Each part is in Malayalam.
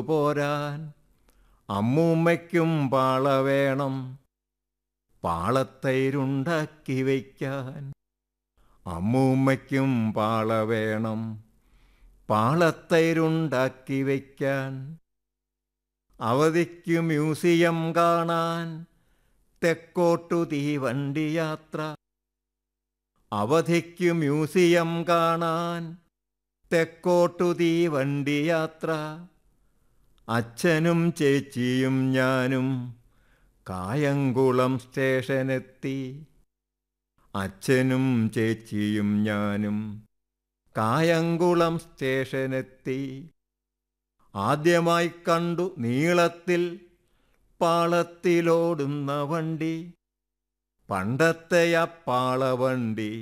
പോരാൻ അമ്മൂമ്മയ്ക്കും പാള വേണം പാളത്തൈരുണ്ടാക്കി വയ്ക്കാൻ അമ്മൂമ്മയ്ക്കും പാള വേണം പാളത്തൈരുണ്ടാക്കി വയ്ക്കാൻ അവധിക്കു മ്യൂസിയം കാണാൻ തെക്കോട്ടു തീവണ്ടി യാത്ര അവധിക്കു മ്യൂസിയം കാണാൻ തെക്കോട്ടു തീവണ്ടി യാത്ര അച്ഛനും ചേച്ചിയും ഞാനും കായംകുളം സ്റ്റേഷനെത്തി അച്ഛനും ചേച്ചിയും ഞാനും കായംകുളം സ്റ്റേഷനെത്തി ആദ്യമായി കണ്ടു നീളത്തിൽ പാളത്തിലോടുന്ന വണ്ടി പണ്ടത്തെ ആ പാളവണ്ടി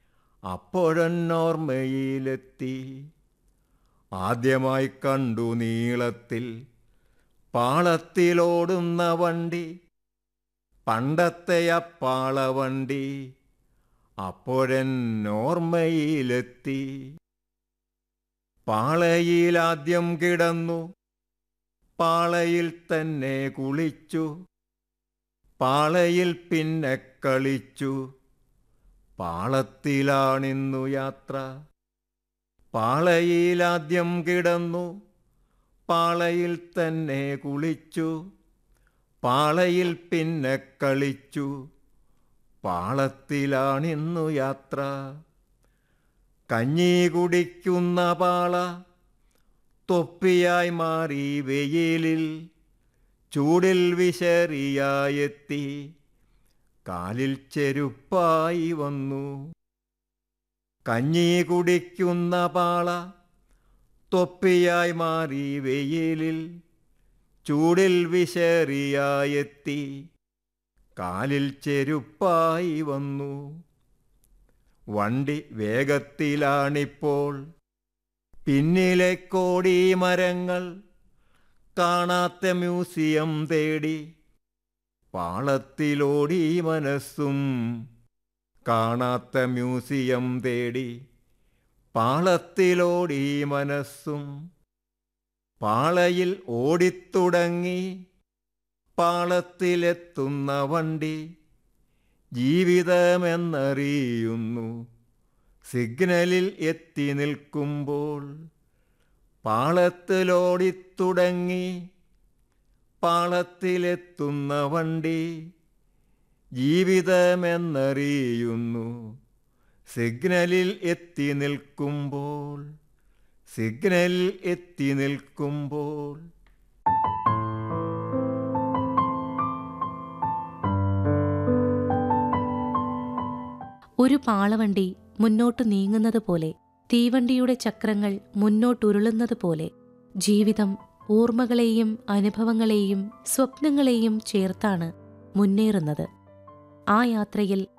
അപ്പോഴെന്നോർമ്മയിലെത്തി ആദ്യമായി കണ്ടു നീളത്തിൽ പാളത്തിലോടുന്ന വണ്ടി പണ്ടത്തെ ആ പാളവണ്ടി അപ്പോഴെന്നോർമ്മയിലെത്തി പാളയിലാദ്യം കിടന്നു പാളയിൽ തന്നെ കുളിച്ചു പാളയിൽ പിന്നെ കളിച്ചു പാളത്തിലാണിന്നു യാത്ര പാളയിലാദ്യം കിടന്നു പാളയിൽ തന്നെ കുളിച്ചു പാളയിൽ പിന്നെ കളിച്ചു പാളത്തിലാണിന്നു യാത്ര കഞ്ഞി കുടിക്കുന്ന പാള തൊപ്പിയായി മാറി വെയിലിൽ ചൂടിൽ വിശറിയായെത്തി കാലിൽ ചെരുപ്പായി വന്നു കഞ്ഞി കുടിക്കുന്ന പാള തൊപ്പിയായി മാറി വെയിലിൽ ചൂടിൽ വിശറിയായെത്തി കാലിൽ ചെരുപ്പായി വന്നു വണ്ടി വേഗത്തിലാണിപ്പോൾ പിന്നിലെ കോടി മരങ്ങൾ കാണാത്ത മ്യൂസിയം തേടി പാളത്തിലോടി മനസ്സും കാണാത്ത മ്യൂസിയം തേടി പാളത്തിലോടി മനസ്സും പാളയിൽ ഓടിത്തുടങ്ങി പാളത്തിലെത്തുന്ന വണ്ടി ജീവിതമെന്നറിയുന്നു സിഗ്നലിൽ എത്തി നിൽക്കുമ്പോൾ പാളത്തിലോടിത്തുടങ്ങി പാളത്തിലെത്തുന്ന വണ്ടി ജീവിതമെന്നറിയുന്നു സിഗ്നലിൽ എത്തി നിൽക്കുമ്പോൾ സിഗ്നലിൽ എത്തി നിൽക്കുമ്പോൾ ഒരു പാളവണ്ടി മുന്നോട്ട് നീങ്ങുന്നത് പോലെ തീവണ്ടിയുടെ ചക്രങ്ങൾ മുന്നോട്ടുരുളുന്നത് പോലെ ജീവിതം ഓർമ്മകളെയും അനുഭവങ്ങളെയും സ്വപ്നങ്ങളെയും ചേർത്താണ് മുന്നേറുന്നത് ആ യാത്രയിൽ